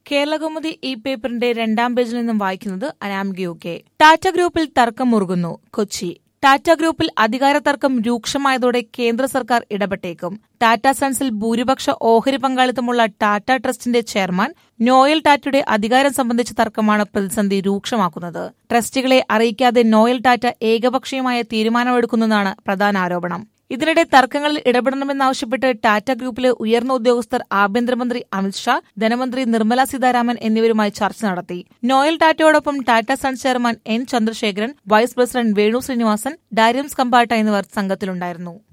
കേരളകൗമുദി ഈ പേപ്പറിന്റെ രണ്ടാം പേജിൽ നിന്നും വായിക്കുന്നത് അനാമിക യു കെ ടാറ്റ ഗ്രൂപ്പിൽ തർക്കം മുറുകുന്നു കൊച്ചി ടാറ്റ ഗ്രൂപ്പിൽ അധികാര തർക്കം രൂക്ഷമായതോടെ കേന്ദ്ര സർക്കാർ ഇടപെട്ടേക്കും ടാറ്റ സൺസിൽ ഭൂരിപക്ഷ ഓഹരി പങ്കാളിത്തമുള്ള ടാറ്റ ട്രസ്റ്റിന്റെ ചെയർമാൻ നോയൽ ടാറ്റയുടെ അധികാരം സംബന്ധിച്ച തർക്കമാണ് പ്രതിസന്ധി രൂക്ഷമാക്കുന്നത് ട്രസ്റ്റികളെ അറിയിക്കാതെ നോയൽ ടാറ്റ ഏകപക്ഷീയമായ തീരുമാനമെടുക്കുന്നതാണ് പ്രധാന ആരോപണം ഇതിനിടെ തർക്കങ്ങളിൽ ഇടപെടണമെന്നാവശ്യപ്പെട്ട് ടാറ്റ ഗ്രൂപ്പിലെ ഉയർന്ന ഉദ്യോഗസ്ഥർ ആഭ്യന്തരമന്ത്രി അമിത്ഷാ ധനമന്ത്രി നിർമ്മല സീതാരാമൻ എന്നിവരുമായി ചർച്ച നടത്തി നോയൽ ടാറ്റയോടൊപ്പം Tata sons chairman N Chandrasekaran vice president Venu Srinivasan Darius Khambata എന്നിവർ സംഘത്തിലുണ്ടായിരുന്നു